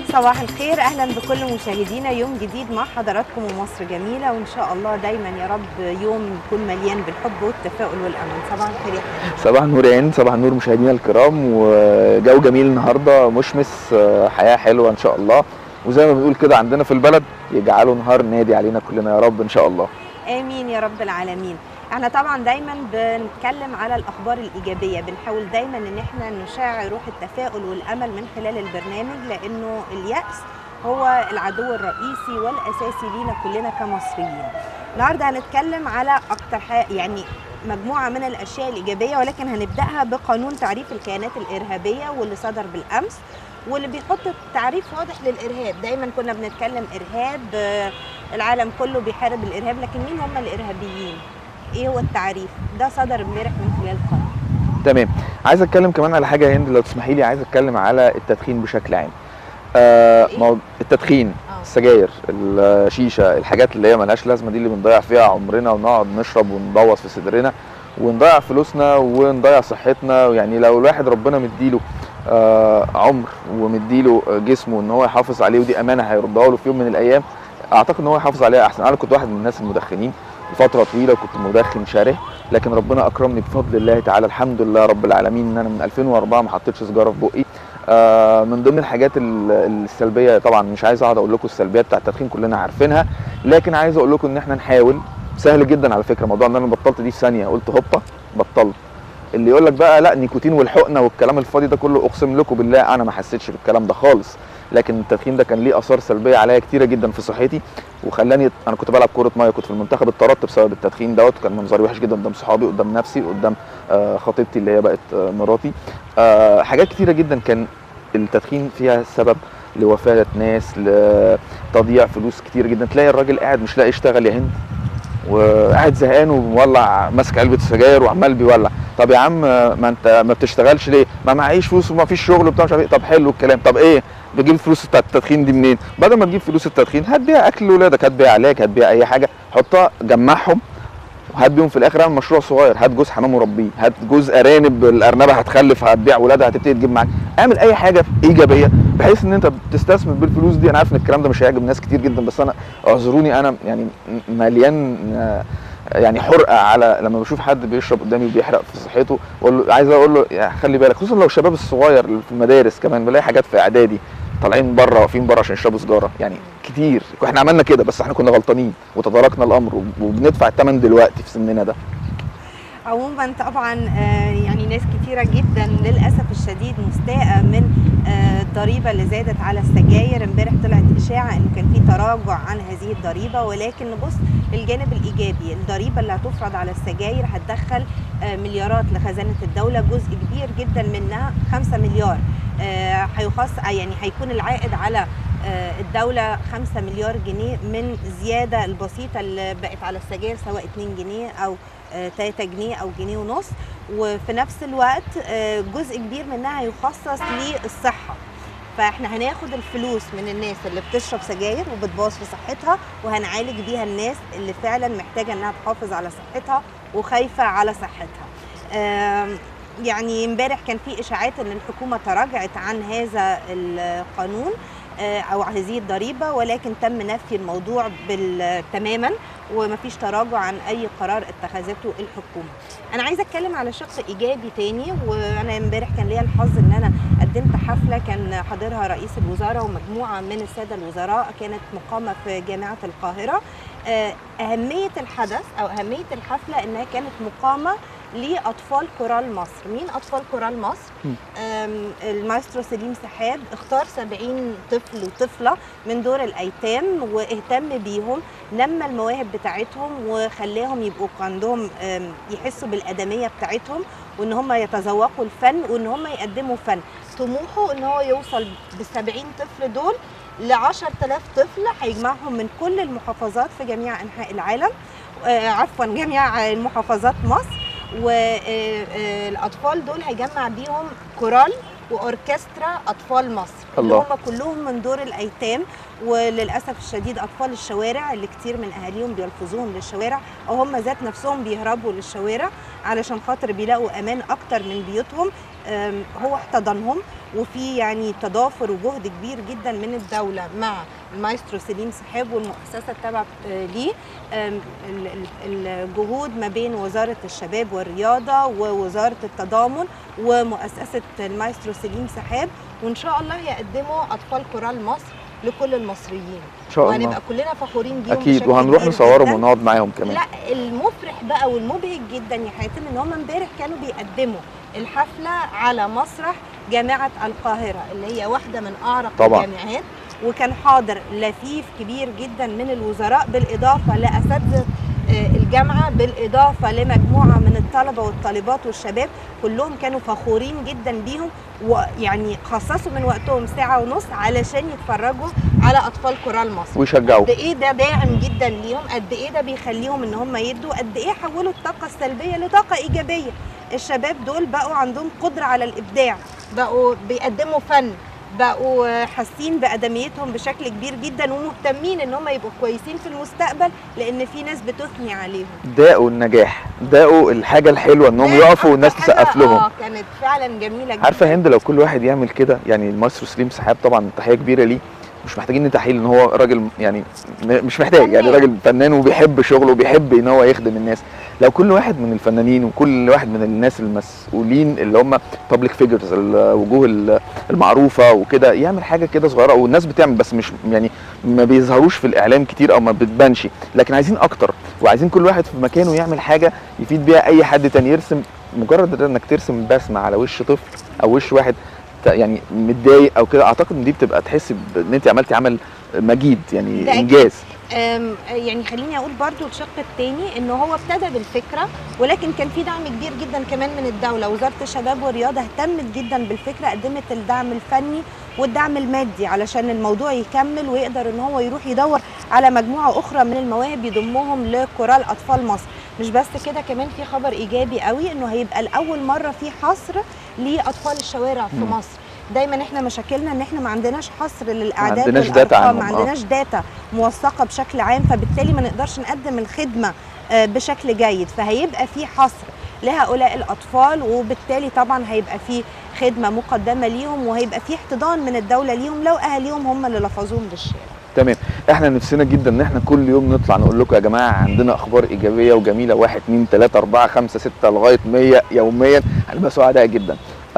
صباح الخير اهلا بكل مشاهدينا يوم جديد مع حضراتكم ومصر جميله وان شاء الله دايما يا رب يوم يكون مليان بالحب والتفاؤل والامل صباح الخير يا حبيبي صباح النور يا عين صباح النور مشاهدينا الكرام وجو جميل النهارده مشمس حياه حلوه ان شاء الله وزي ما بنقول كده عندنا في البلد يجعله نهار نادي علينا كلنا يا رب ان شاء الله امين يا رب العالمين احنا طبعا دايما بنتكلم على الاخبار الايجابيه بنحاول دايما ان احنا نشع روح التفاؤل والامل من خلال البرنامج لانه الياس هو العدو الرئيسي والاساسي لينا كلنا كمصريين النهارده هنتكلم على اكتر حاجه يعني مجموعه من الاشياء الايجابيه ولكن هنبداها بقانون تعريف الكيانات الارهابيه واللي صدر بالامس واللي بيحط تعريف واضح للارهاب دايما كنا بنتكلم ارهاب العالم كله بيحارب الارهاب لكن مين هم الارهابيين ايه هو التعريف ده صدر امبارح من خلال القانون تمام عايز اتكلم كمان على حاجه يا هند لو تسمحي لي عايز اتكلم على التدخين بشكل عام آه مو... التدخين آه. السجاير الشيشه الحاجات اللي هي ملهاش لازمه دي اللي بنضيع فيها عمرنا ونقعد نشرب ونبوظ في صدرنا ونضيع فلوسنا ونضيع صحتنا يعني لو الواحد ربنا مديله آه عمر ومديله جسمه ان هو يحافظ عليه ودي امانه هيردها له في يوم من الايام اعتقد ان هو يحافظ عليها احسن انا كنت واحد من الناس المدخنين لفتره طويله كنت مدخن شره لكن ربنا اكرمني بفضل الله تعالى الحمد لله رب العالمين ان انا من 2004 ما حطيتش سيجاره في بقي آه من ضمن الحاجات السلبيه طبعا مش عايز اقعد اقول لكم السلبيات بتاع التدخين كلنا عارفينها لكن عايز اقول لكم ان احنا نحاول سهل جدا على فكره موضوع ان انا بطلت دي في ثانيه قلت هوبا بطلت اللي يقول لك بقى لا نيكوتين والحقنه والكلام الفاضي ده كله اقسم لكم بالله انا ما حسيتش بالكلام ده خالص لكن التدخين ده كان ليه اثار سلبيه عليا كتيره جدا في صحتي وخلاني انا كنت بلعب كوره ميه كنت في المنتخب اتطردت بسبب التدخين دوت كان منظري وحش جدا قدام صحابي قدام نفسي قدام آه خطيبتي اللي هي بقت آه مراتي آه حاجات كتيره جدا كان التدخين فيها سبب لوفاه ناس لتضييع فلوس كتير جدا تلاقي الراجل قاعد مش لاقي يشتغل يا هند وقاعد زهقان ومولع ماسك علبه سجاير وعمال بيولع طب يا عم ما انت ما بتشتغلش ليه ما معيش فلوس وما فيش شغل وبتاع مش عارف ايه طب حلو الكلام طب ايه بتجيب الفلوس بتاعت التدخين دي منين بدل ما تجيب فلوس التدخين هات بيها اكل لاولادك هات بيها علاج هات بيها اي حاجه حطها جمعهم وهات بيهم في الاخر اعمل مشروع صغير هات جوز حمام وربيه هات جوز ارانب الارنبه هتخلف هتبيع ولادها هتبتدي تجيب معاك اعمل اي حاجه ايجابيه بحيث ان انت بتستثمر بالفلوس دي انا عارف ان الكلام ده مش هيعجب ناس كتير جدا بس انا اعذروني انا يعني مليان يعني حرقه على لما بشوف حد بيشرب قدامي وبيحرق في صحته واقول له عايز اقول له يعني خلي بالك خصوصا لو الشباب الصغير اللي في المدارس كمان بلاقي حاجات في اعدادي طالعين بره واقفين بره عشان يشربوا سيجاره يعني كتير احنا عملنا كده بس احنا كنا غلطانين وتداركنا الامر وبندفع الثمن دلوقتي في سننا ده عموما طبعا يعني ناس كتيرة جدا للأسف الشديد مستاءة من الضريبة اللي زادت على السجاير امبارح طلعت إشاعة إنه كان في تراجع عن هذه الضريبة ولكن نبص للجانب الإيجابي الضريبة اللي هتفرض على السجاير هتدخل مليارات لخزانة الدولة جزء كبير جدا منها 5 مليار هيخص يعني هيكون العائد على الدولة 5 مليار جنيه من زيادة البسيطة اللي بقت على السجاير سواء 2 جنيه أو 3 جنيه او جنيه ونص وفي نفس الوقت جزء كبير منها هيخصص للصحه فاحنا هناخد الفلوس من الناس اللي بتشرب سجاير وبتبوظ في صحتها وهنعالج بيها الناس اللي فعلا محتاجه انها تحافظ على صحتها وخايفه على صحتها يعني امبارح كان في اشاعات ان الحكومه تراجعت عن هذا القانون او هذه الضريبه ولكن تم نفي الموضوع تماما ومفيش تراجع عن اي قرار اتخذته الحكومه. انا عايزه اتكلم على شق ايجابي تاني وانا امبارح كان ليا الحظ ان انا قدمت حفله كان حاضرها رئيس الوزراء ومجموعه من الساده الوزراء كانت مقامه في جامعه القاهره. اهميه الحدث او اهميه الحفله انها كانت مقامه لاطفال كورال مصر مين اطفال كورال مصر المايسترو سليم سحاب اختار 70 طفل وطفله من دور الايتام واهتم بيهم نمى المواهب بتاعتهم وخلاهم يبقوا عندهم يحسوا بالادميه بتاعتهم وان هم يتذوقوا الفن وان هم يقدموا فن طموحه ان هو يوصل بال 70 طفل دول ل 10000 طفل هيجمعهم من كل المحافظات في جميع انحاء العالم عفوا جميع المحافظات مصر والاطفال دول هيجمع بيهم كورال واوركسترا اطفال مصر اللي الله. هم كلهم من دور الايتام وللاسف الشديد اطفال الشوارع اللي كتير من اهاليهم بيلفظوهم للشوارع او هم ذات نفسهم بيهربوا للشوارع علشان خاطر بيلاقوا امان اكتر من بيوتهم آم، هو احتضنهم وفي يعني تضافر وجهد كبير جدا من الدوله مع المايسترو سليم سحاب والمؤسسه التابعه آه، ليه آم، ال- ال- الجهود ما بين وزاره الشباب والرياضه ووزاره التضامن ومؤسسه المايسترو سليم سحاب وان شاء الله هيقدموا اطفال كورال مصر لكل المصريين ان شاء الله وهنبقى كلنا فخورين بيهم اكيد بشكل وهنروح كبير نصورهم جداً. ونقعد معاهم كمان لا المفرح بقى والمبهج جدا يا حاتم ان هم امبارح كانوا بيقدموا الحفله على مسرح جامعه القاهره اللي هي واحده من اعرق طبعاً. الجامعات وكان حاضر لفيف كبير جدا من الوزراء بالاضافه لاساتذه آه، الجامعه بالاضافه لمجموعه من الطلبه والطالبات والشباب كلهم كانوا فخورين جدا بيهم ويعني خصصوا من وقتهم ساعه ونص علشان يتفرجوا على اطفال كورال مصر ويشجعوا قد ايه ده داعم جدا ليهم قد ايه ده بيخليهم ان هم يدوا قد ايه حولوا الطاقه السلبيه لطاقه ايجابيه الشباب دول بقوا عندهم قدره على الابداع بقوا بيقدموا فن بقوا حاسين بادميتهم بشكل كبير جدا ومهتمين ان هم يبقوا كويسين في المستقبل لان في ناس بتثني عليهم داقوا النجاح داقوا الحاجه الحلوه انهم ده يقفوا والناس أكتر حاجة تسقف لهم اه كانت فعلا جميله جدا عارفه هند لو كل واحد يعمل كده يعني المايسترو سليم سحاب طبعا تحيه كبيره ليه مش محتاجين تحيه ان هو راجل يعني م- مش محتاج يعني فنان. راجل فنان وبيحب شغله وبيحب ان هو يخدم الناس لو كل واحد من الفنانين وكل واحد من الناس المسؤولين اللي هم بابليك فيجرز الوجوه ال- المعروفه وكده يعمل حاجه كده صغيره والناس بتعمل بس مش يعني ما بيظهروش في الاعلام كتير او ما بتبانش لكن عايزين اكتر وعايزين كل واحد في مكانه يعمل حاجه يفيد بيها اي حد تاني يرسم مجرد انك ترسم بسمه على وش طفل او وش واحد ت- يعني متضايق او كده اعتقد ان دي بتبقى تحس ان انت عملتي عمل مجيد يعني ده أكيد. انجاز أم، يعني خليني اقول برضو الشق الثاني ان هو ابتدى بالفكره ولكن كان في دعم كبير جدا كمان من الدوله وزاره الشباب والرياضه اهتمت جدا بالفكره قدمت الدعم الفني والدعم المادي علشان الموضوع يكمل ويقدر ان هو يروح يدور على مجموعه اخرى من المواهب يضمهم لكورال اطفال مصر مش بس كده كمان في خبر ايجابي قوي انه هيبقى لاول مره في حصر لاطفال الشوارع في مم. مصر دايما احنا مشاكلنا ان احنا ما عندناش حصر للاعداد عندناش داتا والأرقام، ما عنهم، آه. عندناش داتا موثقه بشكل عام فبالتالي ما نقدرش نقدم الخدمه آه، بشكل جيد فهيبقى في حصر لهؤلاء الاطفال وبالتالي طبعا هيبقى في خدمه مقدمه ليهم وهيبقى في احتضان من الدوله ليهم لو اهاليهم هم اللي لفظوهم للشارع تمام احنا نفسنا جدا ان احنا كل يوم نطلع نقول لكم يا جماعه عندنا اخبار ايجابيه وجميله 1 2 3 4 5 6 لغايه 100 يوميا هنبقى سعداء جدا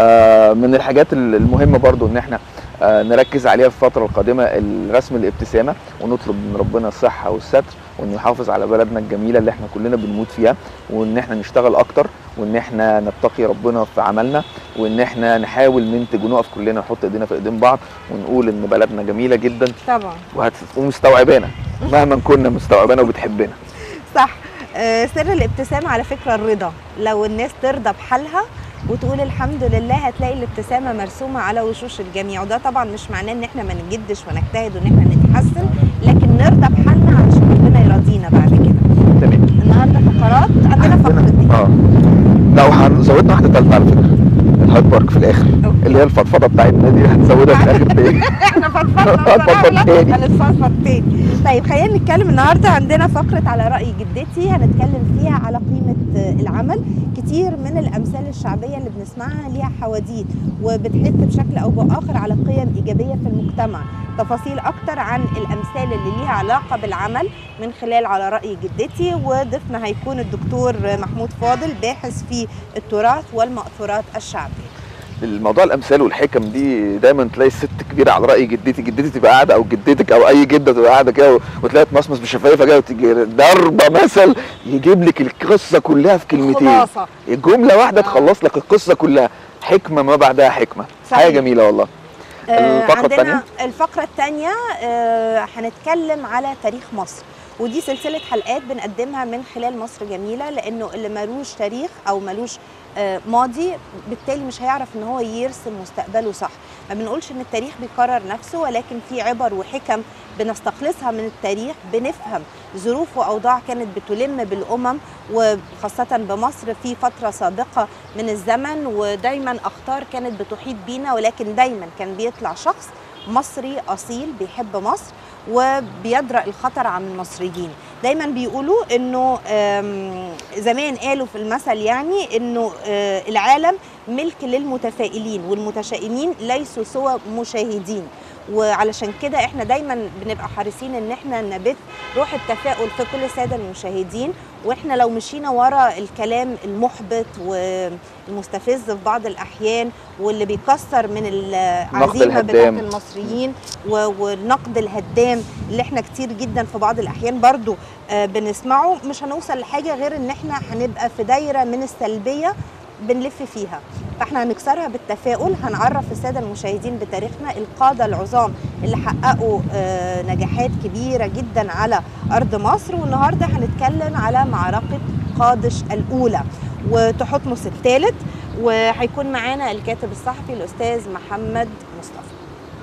آه من الحاجات المهمه برضو ان احنا آه نركز عليها في الفتره القادمه الرسم الابتسامه ونطلب من ربنا الصحه والستر وانه يحافظ على بلدنا الجميله اللي احنا كلنا بنموت فيها وان احنا نشتغل اكتر وان احنا نتقي ربنا في عملنا وان احنا نحاول ننتج ونقف كلنا نحط ايدينا في ايدين بعض ونقول ان بلدنا جميله جدا طبعا وهت... ومستوعبانا مهما كنا مستوعبانا وبتحبنا صح آه، سر الابتسامه على فكره الرضا لو الناس ترضى بحالها وتقول الحمد لله هتلاقي الابتسامه مرسومه على وشوش الجميع وده طبعا مش معناه ان احنا ما نجدش ونجتهد وان احنا نتحسن لكن نرضى بحالنا علشان ربنا يرضينا بعد كده تمام النهارده فقرات عندنا فقرتين اه لا وهنزودنا واحده ثالثه على فكره الهايد بارك في الاخر أوكي. اللي هي الفضفضه بتاعتنا دي هنزودها في الاخر تاني احنا فضفضنا فضفض بصراحة، تاني. هنتفضفض تاني طيب خلينا نتكلم النهارده عندنا فقره على راي جدتي هنتكلم فيها على قيمه آه، العمل كتير من الامثال الشعبيه اللي بنسمعها ليها حواديت وبتحث بشكل او باخر على قيم ايجابيه في المجتمع تفاصيل اكتر عن الامثال اللي ليها علاقه بالعمل من خلال على راي جدتي وضيفنا هيكون الدكتور محمود فاضل باحث في التراث والمأثورات الشعبيه الموضوع الامثال والحكم دي دايما تلاقي الست كبيره على راي جدتي جدتي تبقى قاعده او جدتك او اي جده تبقى قاعده كده وتلاقي تمصمص بشفايفها كده وتيجي ضربه مثل يجيب لك القصه كلها في كلمتين خلاصه جمله واحده آه. تخلص لك القصه كلها حكمه ما بعدها حكمه صحيح. حاجه جميله والله آه، الفقرة عندنا التانية؟ الفقرة الثانية هنتكلم على تاريخ مصر ودي سلسلة حلقات بنقدمها من خلال مصر جميلة لأنه اللي ملوش تاريخ أو ملوش آه، ماضي بالتالي مش هيعرف ان هو يرسم مستقبله صح ما بنقولش ان التاريخ بيكرر نفسه ولكن في عبر وحكم بنستخلصها من التاريخ بنفهم ظروف واوضاع كانت بتلم بالامم وخاصه بمصر في فتره سابقه من الزمن ودايما اخطار كانت بتحيط بينا ولكن دايما كان بيطلع شخص مصري اصيل بيحب مصر وبيدرأ الخطر عن المصريين دايما بيقولوا انه آم، زمان قالوا في المثل يعني انه آه، العالم ملك للمتفائلين والمتشائمين ليسوا سوى مشاهدين وعلشان كده احنا دايما بنبقى حريصين ان احنا نبث روح التفاؤل في كل الساده المشاهدين واحنا لو مشينا ورا الكلام المحبط والمستفز في بعض الاحيان واللي بيكسر من العزيمه بتاعت الهدام. المصريين و- والنقد الهدام اللي احنا كتير جدا في بعض الاحيان برضو آه، بنسمعه مش هنوصل لحاجه غير ان احنا هنبقى في دايره من السلبيه بنلف فيها فاحنا هنكسرها بالتفاؤل هنعرف الساده المشاهدين بتاريخنا القاده العظام اللي حققوا آه، نجاحات كبيره جدا على ارض مصر والنهارده هنتكلم على معركه قادش الاولى وتحتمس الثالث وهيكون معانا الكاتب الصحفي الاستاذ محمد مصطفى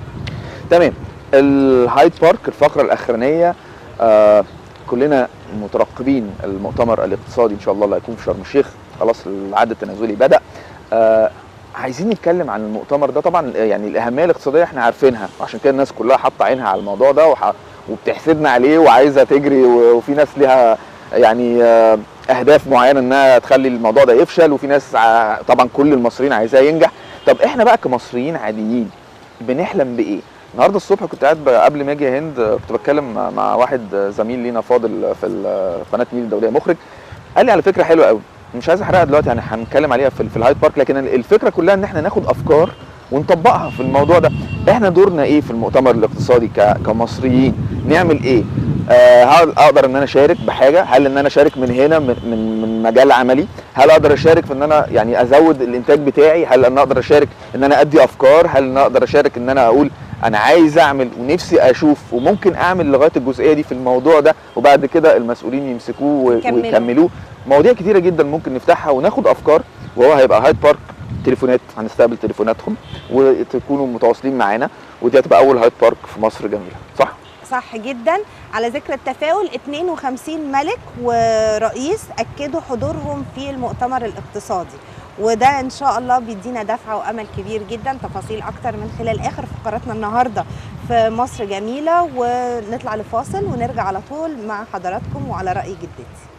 تمام الهايد بارك الفقره الاخرانيه آه كلنا مترقبين المؤتمر الاقتصادي ان شاء الله اللي هيكون في شرم الشيخ خلاص العد التنازلي بدا آه عايزين نتكلم عن المؤتمر ده طبعا يعني الاهميه الاقتصاديه احنا عارفينها وعشان كده الناس كلها حاطه عينها على الموضوع ده وح... وبتحسدنا عليه وعايزه تجري و- وفي ناس ليها يعني آه، اهداف معينه انها تخلي الموضوع ده يفشل وفي ناس ع- طبعا كل المصريين عايزاه ينجح طب احنا بقى كمصريين عاديين بنحلم بايه النهارده الصبح كنت قاعد ب- قبل ما اجي يا هند آه، كنت بتكلم مع- مع واحد زميل لينا فاضل في ال- قناه نيل الدوليه مخرج قال لي على فكره حلوه قوي مش عايز احرقها دلوقتي يعني هنتكلم عليها في, ال- في الهايد بارك لكن ال- الفكره كلها ان احنا ناخد افكار ونطبقها في الموضوع ده احنا دورنا ايه في المؤتمر الاقتصادي ك- كمصريين نعمل ايه آه هل اقدر ان انا اشارك بحاجه هل ان انا اشارك من هنا من, من, من مجال عملي هل اقدر اشارك في ان انا يعني ازود الانتاج بتاعي هل انا اقدر اشارك ان انا ادي افكار هل انا اقدر اشارك ان انا اقول انا عايز اعمل ونفسي اشوف وممكن اعمل لغايه الجزئيه دي في الموضوع ده وبعد كده المسؤولين يمسكوه و- يكملوا. ويكملوه مواضيع كتيره جدا ممكن نفتحها وناخد افكار وهو هيبقى هايد بارك تليفونات هنستقبل تليفوناتهم وتكونوا متواصلين معانا ودي هتبقى اول هايد بارك في مصر جميله صح صح جدا على ذكر التفاؤل 52 ملك ورئيس اكدوا حضورهم في المؤتمر الاقتصادي وده ان شاء الله بيدينا دفعه وامل كبير جدا تفاصيل اكتر من خلال اخر فقراتنا النهارده في مصر جميله ونطلع لفاصل ونرجع على طول مع حضراتكم وعلى راي جدتي